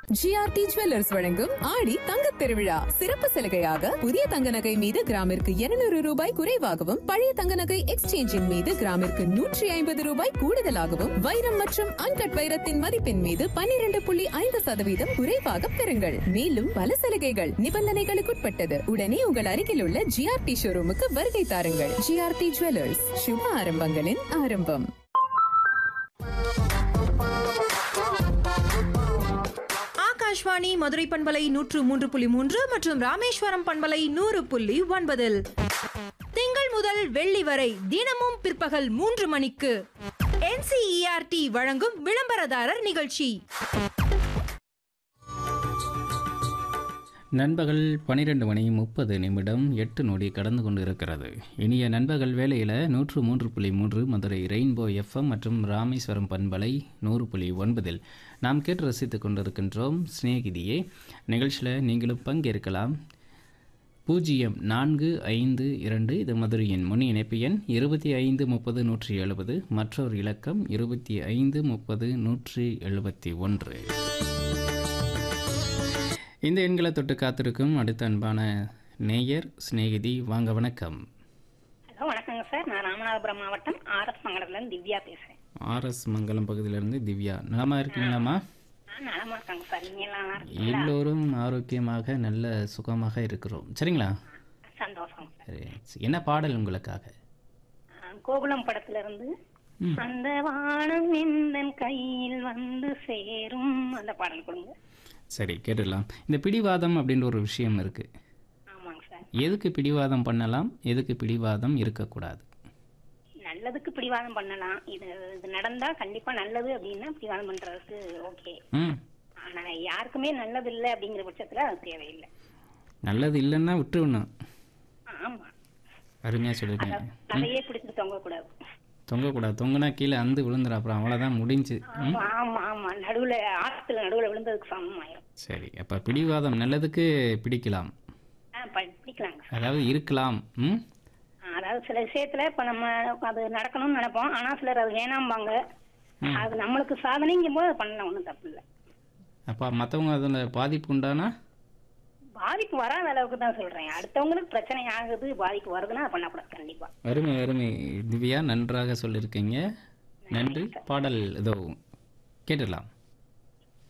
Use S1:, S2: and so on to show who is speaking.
S1: GRT jewellers வழங்கும் ஆடி தங்க திருவிழா சிறப்பு சலுகையாக புதிய தங்க நகை மீது கிராமிற்கு 200 ரூபாய் குறைவாகவும் பழைய தங்க நகை எக்ஸ்சேஞ்சின் மீது கிராமிற்கு நூற்றி ஐம்பது ரூபாய் கூடுதலாகவும் வைரம் மற்றும் அன்கட் வைரத்தின் மதிப்பின் மீது 12.5% புள்ளி ஐந்து சதவீதம் குறைவாக பெறுங்கள் மேலும் பல சலுகைகள் நிபந்தனைகளுக்குட்பட்டது உடனே உங்கள் அருகில் உள்ள ஜிஆர்டி ஷோரூமுக்கு வருகை தாருங்கள் ஜிஆர்டி ஜுவல்லர்ஸ் சுப ஆரம்பங்களின் ஆரம்பம்
S2: ஆகாஷ்வாணி மதுரை பண்பலை நூற்று மூன்று புள்ளி மூன்று மற்றும் ராமேஸ்வரம் பண்பலை நூறு புள்ளி ஒன்பதில் திங்கள் முதல் வெள்ளி வரை தினமும் பிற்பகல் மூன்று மணிக்கு என்சிஇஆர்டி வழங்கும் விளம்பரதாரர் நிகழ்ச்சி
S3: நண்பகல் பன்னிரெண்டு மணி முப்பது நிமிடம் எட்டு நொடி கடந்து கொண்டு இருக்கிறது இனிய நண்பகல் வேளையில் நூற்று மூன்று புள்ளி மூன்று மதுரை ரெயின்போ எஃப்எம் மற்றும் ராமேஸ்வரம் பண்பலை நூறு புள்ளி ஒன்பதில் நாம் கேட்டு ரசித்து கொண்டிருக்கின்றோம் சிநேகிதியே நிகழ்ச்சியில் நீங்களும் பங்கேற்கலாம் பூஜ்ஜியம் நான்கு ஐந்து இரண்டு இது மதுரையின் முன் இணைப்பு எண் இருபத்தி ஐந்து முப்பது நூற்றி எழுபது மற்றொரு இலக்கம் இருபத்தி ஐந்து முப்பது நூற்றி எழுபத்தி ஒன்று இந்த எண்களை தொட்டு காத்திருக்கும் அடுத்த அன்பான நேயர் சிநேகிதி வாங்க வணக்கம்
S4: ஹலோ வணக்கங்க சார் நான் ராமநாதபுரம் மாவட்டம் ஆர்எஸ் மங்கலத்துலேருந்து திவ்யா பேசுகிறேன்
S3: ஆர்எஸ் மங்கலம் பகுதியிலிருந்து திவ்யா நலமா இருக்கீங்களாம்மா
S4: நான் நலமா இருக்காங்க சார் நீங்க எல்லாம் நல்லா இருக்கீங்களா
S3: எல்லோரும் ஆரோக்கியமாக நல்ல சுகமாக இருக்கிறோம் சரிங்களா
S4: சந்தோஷம் சார்
S3: சரி என்ன பாடல் உங்களுக்காக
S4: ஆ, கோகுலம் படத்துல இருந்து அந்த வானம் எந்தன் கையில் வந்து சேரும் அந்த பாடல் கொடுங்க
S3: சரி கேட்டுடலாம் இந்த பிடிவாதம் அப்படின்ற ஒரு விஷயம் இருக்குது
S4: ஆமாங்க சார்
S3: எதுக்கு பிடிவாதம் பண்ணலாம் எதுக்கு பிடிவாதம் இருக்கக்கூடாது
S4: நல்லதுக்கு பிடிவாதம் பண்ணலாம் இது இது நடந்தா கண்டிப்பா நல்லது அப்படின்னா பிடிவாதம் பண்றதுக்கு ஓகே
S3: ம்
S4: ஆனா யாருக்குமே நல்லது இல்லை அப்படிங்கிற பட்சத்துல அது தேவையில்லை
S3: நல்லது இல்லைன்னா விட்டுவிடணும்
S4: ஆமா
S3: அருமையாக சொல்லியிருக்கீங்க
S4: அதையே பிடிச்சிட்டு தொங்க கூடாது
S3: தொங்கக்கூடாது தொங்குனா கீழே அந்து விழுந்துடும் அப்புறம் அவ்வளோதான் முடிஞ்சு ம்
S4: ஆமா ஆமா ஆமா நடுவுல ஆத்துல நடுவுல விழுந்ததுக்கு சமம் ஆயிரும்
S3: சரி அப்போ பிடிவாதம் நல்லதுக்கு பிடிக்கலாம்
S4: ஆ, ப- பிடிக்கலாங்க
S3: அதாவது இருக்கலாம் ம்
S4: அதாவது சில விஷயத்துல இப்ப நம்ம அது நடக்கணும்னு நினைப்போம் ஆனா சிலர் அது வேணாம்பாங்க அது நம்மளுக்கு சாதனைங்கும் போது அது பண்ணலாம் ஒண்ணும் தப்பு இல்லை
S3: அப்போ மற்றவங்க அதில் பாதிப்பு உண்டானா
S4: பாதிப்பு வராத அளவுக்கு தான் சொல்றேன் அடுத்தவங்களுக்கு பிரச்சனை ஆகுது பாதிப்பு வருதுன்னா அது பண்ணக்கூடாது கண்டிப்பா
S3: அருமை அருமை திவ்யா நன்றாக சொல்லியிருக்கீங்க நன்றி பாடல் இதோ கேட்டுடலாம்